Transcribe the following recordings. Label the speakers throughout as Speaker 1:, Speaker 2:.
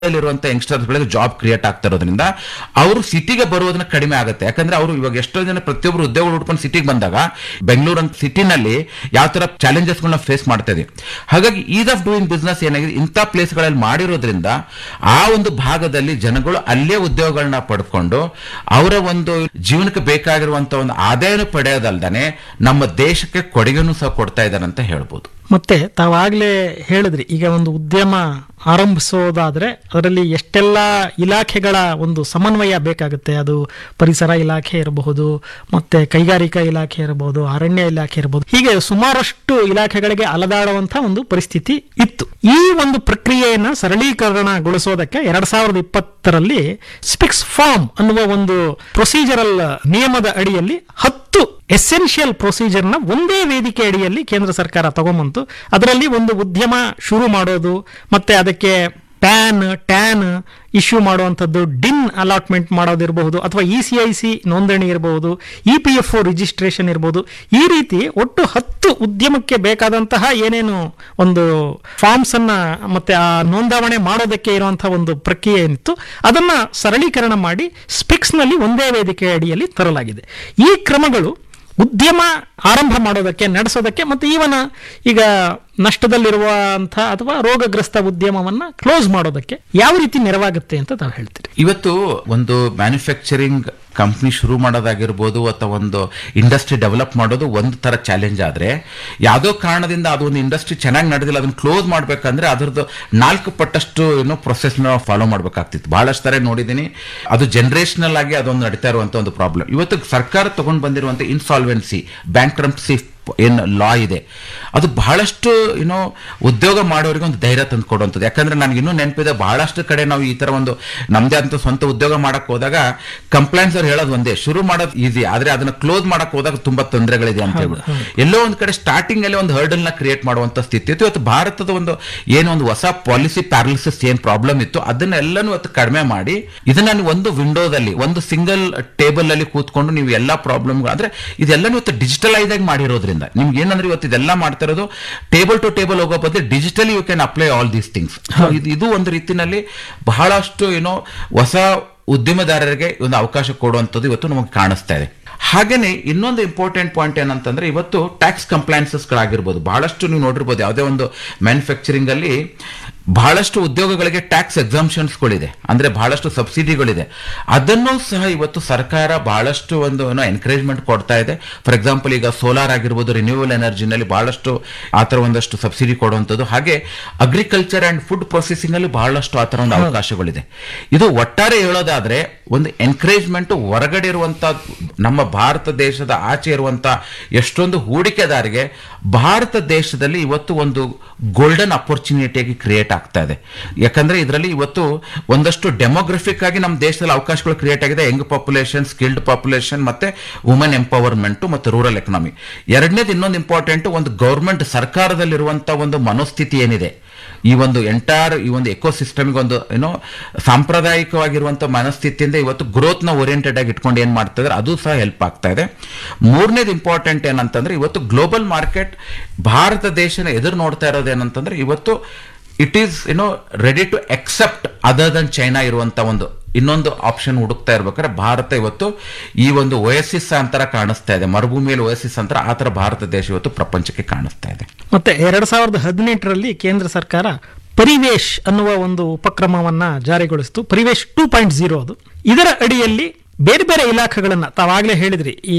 Speaker 1: ಇರುವಂತ ಯಂಗ್ಸ್ಟರ್ಸ್ಗಳಿಗೆ job create ಆಗ್ತಾ ಇರೋದ್ರಿಂದ ಅವರು ಸಿಟಿಗೆ ಬರೋದನ್ನ ಕಡಿಮೆ ಆಗುತ್ತೆ ಯಾಕಂದ್ರೆ ಅವರು ಇವಾಗ ಎಷ್ಟೋ ಜನ ಪ್ರತಿಯೊಬ್ಬರು ಉದ್ಯೋಗ ಹುಡ್ಕೊಂಡು ಸಿಟಿಗೆ ಬಂದಾಗ ಬೆಂಗಳೂರು ಅಂತ ಸಿಟಿನಲ್ಲಿ ಯಾವ ತರ ಚಾಲೆಂಜಸ್ಗಳನ್ನ ಫೇಸ್ ಮಾಡ್ತಾ ಇದೆ ಹಾಗಾಗಿ ಈಸ್ ಆಫ್ ಡೂಯಿಂಗ್ ಬಿಸ್ನೆಸ್ ಏನಾಗಿದೆ ಇಂಥ ಪ್ಲೇಸ್ಗಳಲ್ಲಿ ಮಾಡಿರೋದ್ರಿಂದ ಆ ಒಂದು ಭಾಗದಲ್ಲಿ ಜನಗಳು ಅಲ್ಲೇ ಉದ್ಯೋಗಗಳನ್ನ ಪಡ್ಕೊಂಡು ಅವರ ಒಂದು ಜೀವನಕ್ಕೆ ಬೇಕಾಗಿರುವಂತ ಒಂದು ಆದಾಯನ ಪಡೆಯೋದಲ್ದಾನೆ ನಮ್ಮ ದೇಶಕ್ಕೆ ಕೊಡುಗೆನೂ ಸಹ ಕೊಡ್ತಾ ಇದ್ದಾರೆ ಅಂತ ಹೇಳ್ಬೋದು
Speaker 2: ಮತ್ತೆ ತಾವಾಗ್ಲೇ ಹೇಳಿದ್ರಿ ಈಗ ಒಂದು ಉದ್ಯಮ ಆರಂಭಿಸೋದಾದ್ರೆ ಅದರಲ್ಲಿ ಎಷ್ಟೆಲ್ಲ ಇಲಾಖೆಗಳ ಒಂದು ಸಮನ್ವಯ ಬೇಕಾಗುತ್ತೆ ಅದು ಪರಿಸರ ಇಲಾಖೆ ಇರಬಹುದು ಮತ್ತೆ ಕೈಗಾರಿಕಾ ಇಲಾಖೆ ಇರಬಹುದು ಅರಣ್ಯ ಇಲಾಖೆ ಇರಬಹುದು ಹೀಗೆ ಸುಮಾರಷ್ಟು ಇಲಾಖೆಗಳಿಗೆ ಅಲದಾಡುವಂತ ಒಂದು ಪರಿಸ್ಥಿತಿ ಇತ್ತು ಈ ಒಂದು ಪ್ರಕ್ರಿಯೆಯನ್ನ ಸರಳೀಕರಣಗೊಳಿಸೋದಕ್ಕೆ ಎರಡ್ ಸಾವಿರದ ಇಪ್ಪತ್ತರಲ್ಲಿ ಸ್ಪಿಕ್ಸ್ ಫಾರ್ಮ್ ಅನ್ನುವ ಒಂದು ಪ್ರೊಸೀಜರಲ್ ನಿಯಮದ ಅಡಿಯಲ್ಲಿ ಹತ್ತು ಎಸೆನ್ಷಿಯಲ್ ಪ್ರೊಸೀಜರ್ನ ಒಂದೇ ವೇದಿಕೆ ಅಡಿಯಲ್ಲಿ ಕೇಂದ್ರ ಸರ್ಕಾರ ತಗೊಂಬಂತು ಅದರಲ್ಲಿ ಒಂದು ಉದ್ಯಮ ಶುರು ಮಾಡೋದು ಮತ್ತೆ ಅದಕ್ಕೆ ಪ್ಯಾನ್ ಟ್ಯಾನ್ ಇಶ್ಯೂ ಮಾಡುವಂಥದ್ದು ಡಿನ್ ಅಲಾಟ್ಮೆಂಟ್ ಮಾಡೋದಿರಬಹುದು ಅಥವಾ ಇ ಸಿ ಐ ಸಿ ನೋಂದಣಿ ಇರಬಹುದು E P F O registration ಇರಬಹುದು ಈ ರೀತಿ ಒಟ್ಟು ಹತ್ತು ಉದ್ಯಮಕ್ಕೆ ಬೇಕಾದಂತಹ ಏನೇನು ಒಂದು ಫಾರ್ಮ್ಸ್ ಅನ್ನ ಮತ್ತೆ ಆ ನೋಂದಾವಣೆ ಮಾಡೋದಕ್ಕೆ ಇರುವಂತಹ ಒಂದು ಪ್ರಕ್ರಿಯೆ ಏನಿತ್ತು ಅದನ್ನ ಸರಳೀಕರಣ ಮಾಡಿ ಸ್ಪಿಕ್ಸ್ ನಲ್ಲಿ ಒಂದೇ ವೇದಿಕೆ ಅಡಿಯಲ್ಲಿ ತರಲಾಗಿದೆ ಈ ಕ್ರಮಗಳು ಉದ್ಯಮ ಆರಂಭ ಮಾಡೋದಕ್ಕೆ ನಡೆಸೋದಕ್ಕೆ ಮತ್ತೆ ಈವನ ಈಗ ನಷ್ಟದಲ್ಲಿರುವಂಥ ಅಥವಾ ರೋಗಗ್ರಸ್ತ ಉದ್ಯಮವನ್ನ ಕ್ಲೋಸ್ ಮಾಡೋದಕ್ಕೆ ಯಾವ ರೀತಿ ನೆರವಾಗುತ್ತೆ ಅಂತ ತಾವು ಹೇಳ್ತೀರಿ
Speaker 1: ಇವತ್ತು ಒಂದು ಮ್ಯಾನುಫ್ಯಾಕ್ಚರಿಂಗ್ ಕಂಪ್ನಿ ಶುರು ಮಾಡೋದಾಗಿರ್ಬೋದು ಅಥವಾ ಒಂದು ಇಂಡಸ್ಟ್ರಿ ಡೆವಲಪ್ ಮಾಡೋದು ಒಂದು ತರ ಚಾಲೆಂಜ್ ಆದ್ರೆ ಯಾವುದೋ ಕಾರಣದಿಂದ ಅದು ಒಂದು ಇಂಡಸ್ಟ್ರಿ ಚೆನ್ನಾಗಿ ನಡೆದಿಲ್ಲ ಅದನ್ನ ಕ್ಲೋಸ್ ಮಾಡ್ಬೇಕಂದ್ರೆ ಅದರದ್ದು ನಾಲ್ಕು ಪಟ್ಟಷ್ಟು ಏನೋ ಪ್ರೊಸೆಸ್ ಫಾಲೋ ಮಾಡ್ಬೇಕಾಗ್ತಿತ್ತು ಬಹಳಷ್ಟು ತರ ನೋಡಿದ್ದೀನಿ ಅದು ಜನರೇಷನಲ್ ಆಗಿ ಅದೊಂದು ನಡೀತಾ ಇರುವಂತ ಒಂದು ಪ್ರಾಬ್ಲಮ್ ಇವತ್ತು ಸರ್ಕಾರ ತಗೊಂಡು ಬಂದಿರುವಂತ ಇನ್ಸಾಲ್ವೆನ್ಸಿ ಬ್ಯಾಂಕ್ ಏನ್ ಲಾ ಇದೆ ಅದು ಬಹಳಷ್ಟು ಏನೋ ಉದ್ಯೋಗ ಮಾಡೋರಿಗೆ ಒಂದು ಧೈರ್ಯ ತಂದು ಕೊಡುವಂಥದ್ದು ಯಾಕಂದ್ರೆ ನನಗೆ ಇನ್ನೂ ನೆನಪಿದೆ ಬಹಳಷ್ಟು ಕಡೆ ನಾವು ಈ ತರ ಒಂದು ನಮ್ದೇ ಅಂತ ಸ್ವಂತ ಉದ್ಯೋಗ ಮಾಡಕ್ ಹೋದಾಗ ಕಂಪ್ಲೇಂಟ್ಸ್ ಅವ್ರು ಹೇಳೋದು ಒಂದೇ ಶುರು ಮಾಡೋದು ಈಸಿ ಆದ್ರೆ ಅದನ್ನ ಕ್ಲೋಸ್ ಮಾಡಕ್ ಹೋದಾಗ ತುಂಬಾ ತೊಂದರೆಗಳಿದೆ ಅಂತ ಹೇಳ್ಬಿಟ್ಟು ಎಲ್ಲೋ ಒಂದ್ ಕಡೆ ಸ್ಟಾರ್ಟಿಂಗ್ ಅಲ್ಲಿ ಒಂದು ಹರ್ಡಲ್ ನ ಕ್ರಿಯೇಟ್ ಮಾಡುವಂತ ಸ್ಥಿತಿ ಇತ್ತು ಇವತ್ತು ಭಾರತದ ಒಂದು ಏನೋ ಒಂದು ಹೊಸ ಪಾಲಿಸಿ ಪ್ಯಾರಲಿಸಿಸ್ ಏನ್ ಪ್ರಾಬ್ಲಮ್ ಇತ್ತು ಅದನ್ನೆಲ್ಲನೂ ಇವತ್ತು ಕಡಿಮೆ ಮಾಡಿ ಇದನ್ನ ನೀವು ಒಂದು ವಿಂಡೋದಲ್ಲಿ ಒಂದು ಸಿಂಗಲ್ ಟೇಬಲ್ ಅಲ್ಲಿ ಕೂತ್ಕೊಂಡು ನೀವು ಎಲ್ಲಾ ಪ್ರಾಬ್ಲಮ್ ಅಂದ್ರೆ ಇದೆಲ್ಲನೂ ಇವತ್ತು ಡಿಜಿಟಲೈಸ್ ಆಗಿ ಮಾಡಿರೋದ್ರಿಂದ ನಿಮ್ಗೆ ಏನಂದ್ರೆ ಇವತ್ತು ಇದೆಲ್ಲ ಮಾಡ್ತಾ ಇರೋದು ಟೇಬಲ್ ಟು ಟೇಬಲ್ ಹೋಗೋ ಬದಲು digitally you can apply all these things ಇದು ಒಂದು ರೀತಿನಲ್ಲಿ ಬಹಳಷ್ಟು ಏನೋ ಹೊಸ ಉದ್ಯಮದಾರರಿಗೆ ಒಂದು ಅವಕಾಶ ಕೊಡುವಂಥದ್ದು ಇವತ್ತು ನಮಗೆ ಕಾಣಿಸ್ತಾ ಇದೆ ಹಾಗೇನೆ ಇನ್ನೊಂದು ಇಂಪಾರ್ಟೆಂಟ್ ಪಾಯಿಂಟ್ ಏನಂತಂದ್ರೆ ಇವತ್ತು ಟ್ಯಾಕ್ಸ್ ಕಂಪ್ಲೈನ್ಸಸ್ ಗಳಾಗಿರ್ಬೋದು ಬಹಳಷ್ಟು ನೀವು ನೋಡಿರ್ಬೋದು ಯಾವುದೇ ಒಂದು ಮ್ಯಾನುಫ್ಯಾಕ್ಚರಿಂಗ್ ಅಲ್ಲಿ ಬಹಳಷ್ಟು ಉದ್ಯೋಗಗಳಿಗೆ ಟ್ಯಾಕ್ಸ್ ಎಕ್ಸಾಮ್ಷನ್ಸ್ಗಳಿದೆ ಅಂದ್ರೆ ಬಹಳಷ್ಟು ಸಬ್ಸಿಡಿಗಳಿದೆ ಅದನ್ನು ಸಹ ಇವತ್ತು ಸರ್ಕಾರ ಬಹಳಷ್ಟು ಒಂದು ಏನೋ ಎನ್ಕರೇಜ್ಮೆಂಟ್ ಕೊಡ್ತಾ ಇದೆ ಫಾರ್ ಎಕ್ಸಾಂಪಲ್ ಈಗ ಸೋಲಾರ್ ಆಗಿರ್ಬೋದು ರಿನ್ಯೂವಲ್ ಎನರ್ಜಿನಲ್ಲಿ ಬಹಳಷ್ಟು ಆ ಥರ ಒಂದಷ್ಟು ಸಬ್ಸಿಡಿ ಕೊಡುವಂಥದ್ದು ಹಾಗೆ ಅಗ್ರಿಕಲ್ಚರ್ ಅಂಡ್ ಫುಡ್ ಪ್ರೊಸೆಸಿಂಗ್ ಅಲ್ಲಿ ಬಹಳಷ್ಟು ಆ ಥರ ಒಂದು ಅವಕಾಶಗಳಿದೆ ಇದು ಒಟ್ಟಾರೆ ಹೇಳೋದಾದ್ರೆ ಒಂದು ಎನ್ಕರೇಜ್ಮೆಂಟ್ ಹೊರಗಡೆ ಇರುವಂತ ನಮ್ಮ ಭಾರತ ದೇಶದ ಆಚೆ ಇರುವಂತ ಎಷ್ಟೊಂದು ಹೂಡಿಕೆದಾರಿಗೆ ಭಾರತ ದೇಶದಲ್ಲಿ ಇವತ್ತು ಒಂದು ಗೋಲ್ಡನ್ ಅಪರ್ಚುನಿಟಿಯಾಗಿ ಕ್ರಿಯೇಟ್ ಆಗ್ತಾ ಇದೆ ಯಾಕಂದ್ರೆ ಇದರಲ್ಲಿ ಇವತ್ತು ಒಂದಷ್ಟು ಡೆಮೋಗ್ರಫಿಕ್ ಆಗಿ ನಮ್ಮ ದೇಶದಲ್ಲಿ ಅವಕಾಶಗಳು ಕ್ರಿಯೇಟ್ ಆಗಿದೆ ಯಂಗ್ ಪಾಪ್ಯುಲೇಷನ್ ಸ್ಕಿಲ್ಡ್ ಪಾಪ್ಯುಲೇಷನ್ ಮತ್ತೆ ವುಮೆನ್ ಎಂಪವರ್ಮೆಂಟ್ ಮತ್ತು ರೂರಲ್ ಎಕನಾಮಿ ಎರಡನೇದು ಇನ್ನೊಂದು ಇಂಪಾರ್ಟೆಂಟ್ ಒಂದು ಗೌರ್ಮೆಂಟ್ ಸರ್ಕಾರದಲ್ಲಿರುವಂತ ಒಂದು ಮನೋಸ್ಥಿತಿ ಏನಿದೆ ಈ ಒಂದು ಎಂಟೈರ್ ಈ ಒಂದು ಎಕೋಸಿಸ್ಟಮ್ಗೆ ಒಂದು ಏನೋ ಸಾಂಪ್ರದಾಯಿಕವಾಗಿರುವಂತ ಮನಸ್ಥಿತಿಯಿಂದ ಇವತ್ತು ಗ್ರೋತ್ ನ ಓರಿಯೆಂಟೆಡ್ ಆಗಿ ಇಟ್ಕೊಂಡು ಏನ್ ಮಾಡ್ತಾ ಇದ್ದಾರೆ ಅದು ಸಹ ಹೆಲ್ಪ್ ಆಗ್ತಾ ಇದೆ ಮೂರನೇದು ಇಂಪಾರ್ಟೆಂಟ್ ಏನಂತಂದ್ರೆ ಇವತ್ತು ಗ್ಲೋಬಲ್ ಮಾರ್ಕೆಟ್ ಭಾರತ ದೇಶನ ಎದುರು ನೋಡ್ತಾ ಇರೋದು ಏನಂತಂದ್ರೆ ಇವತ್ತು ಇಟ್ ಈಸ್ ಏನೋ ready to accept other than China ಇರುವಂತ ಒಂದು ಇನ್ನೊಂದು ಆಪ್ಷನ್ ಹುಡುಕ್ತಾ ಇರ್ಬೇಕಾದ್ರೆ ಭಾರತ ಇವತ್ತು ಈ ಒಂದು ಓಎಸಿಸ್ ಅಂತರ ಕಾಣಿಸ್ತಾ ಇದೆ ಮರುಭೂಮಿಯಲ್ಲಿ ಓಎಸಿಸ್ ಅಂತರ ಆ ತರ ಭಾರತ ದೇಶ ಇವತ್ತು ಪ್ರಪಂಚಕ್ಕೆ ಕಾಣಿಸ್ತಾ ಇದೆ
Speaker 2: ಮತ್ತೆ ಎರಡ್ ಸಾವಿರದ ಹದಿನೆಂಟರಲ್ಲಿ ಕೇಂದ್ರ ಸರ್ಕಾರ ಪರಿವೇಶ್ ಅನ್ನುವ ಒಂದು ಉಪಕ್ರಮವನ್ನ ಜಾರಿಗೊಳಿಸಿತು ಪರಿವೇಶ್ ಟೂ ಪಾಯಿಂಟ್ ಜೀರೋ ಅದು ಇದರ ಅಡಿಯಲ್ಲಿ ಬೇರೆ ಬೇರೆ ಇಲಾಖೆಗಳನ್ನ ತಾವಾಗಲೇ ಹೇಳಿದ್ರಿ ಈ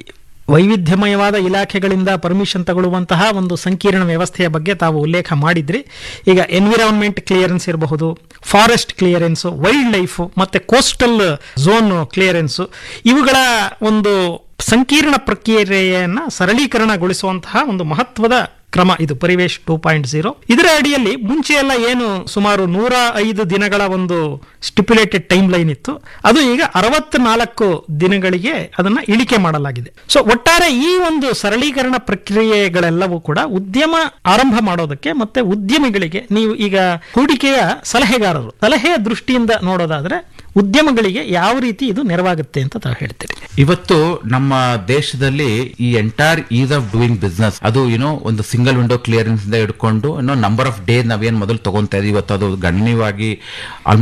Speaker 2: ವೈವಿಧ್ಯಮಯವಾದ ಇಲಾಖೆಗಳಿಂದ ಪರ್ಮಿಷನ್ ತಗೊಳ್ಳುವಂತಹ ಒಂದು ಸಂಕೀರ್ಣ ವ್ಯವಸ್ಥೆಯ ಬಗ್ಗೆ ತಾವು ಉಲ್ಲೇಖ ಮಾಡಿದ್ರಿ ಈಗ ಎನ್ವಿರಾನ್ಮೆಂಟ್ ಕ್ಲಿಯರೆನ್ಸ್ ಇರಬಹುದು ಫಾರೆಸ್ಟ್ ಕ್ಲಿಯರೆನ್ಸ್ ವೈಲ್ಡ್ ಲೈಫ್ ಮತ್ತೆ ಕೋಸ್ಟಲ್ ಝೋನ್ ಕ್ಲಿಯರೆನ್ಸ್ ಇವುಗಳ ಒಂದು ಸಂಕೀರ್ಣ ಪ್ರಕ್ರಿಯೆಯನ್ನ ಸರಳೀಕರಣಗೊಳಿಸುವಂತಹ ಒಂದು ಮಹತ್ವದ ಕ್ರಮ ಇದು ಪರಿವೇಶ್ ಟೂ ಪಾಯಿಂಟ್ ಜೀರೋ ಇದರ ಅಡಿಯಲ್ಲಿ ಮುಂಚೆ ಎಲ್ಲ ಏನು ಸುಮಾರು ನೂರ ಐದು ದಿನಗಳ ಒಂದು ಸ್ಟಿಪ್ಯುಲೇಟೆಡ್ ಟೈಮ್ ಲೈನ್ ಇತ್ತು ಅದು ಈಗ ಅರವತ್ನಾಲ್ಕು ದಿನಗಳಿಗೆ ಅದನ್ನ ಇಳಿಕೆ ಮಾಡಲಾಗಿದೆ ಸೊ ಒಟ್ಟಾರೆ ಈ ಒಂದು ಸರಳೀಕರಣ ಪ್ರಕ್ರಿಯೆಗಳೆಲ್ಲವೂ ಕೂಡ ಉದ್ಯಮ ಆರಂಭ ಮಾಡೋದಕ್ಕೆ ಮತ್ತೆ ಉದ್ಯಮಿಗಳಿಗೆ ನೀವು ಈಗ ಹೂಡಿಕೆಯ ಸಲಹೆಗಾರರು ಸಲಹೆಯ ದೃಷ್ಟಿಯಿಂದ ನೋಡೋದಾದ್ರೆ ಉದ್ಯಮಗಳಿಗೆ ಯಾವ ರೀತಿ ಇದು ನೆರವಾಗುತ್ತೆ ಅಂತ ತಾವು ಹೇಳ್ತೀರಿ
Speaker 1: ಇವತ್ತು ನಮ್ಮ ದೇಶದಲ್ಲಿ ಈ entire ease of doing business ಅದು ಏನೋ ಒಂದು ಸಿಂಗಲ್ ವಿಂಡೋ ಕ್ಲಿಯರೆನ್ಸ್ ಇಂದ ಹಿಡ್ಕೊಂಡು ಏನೋ ನಂಬರ್ ಆಫ್ ಡೇ ನಾವೇನ್ ಮೊದಲು ತಗೊಂತಾ ಇದೀವಿ ಇವತ್ತು ಅದು ಗಣನೀಯವಾಗಿ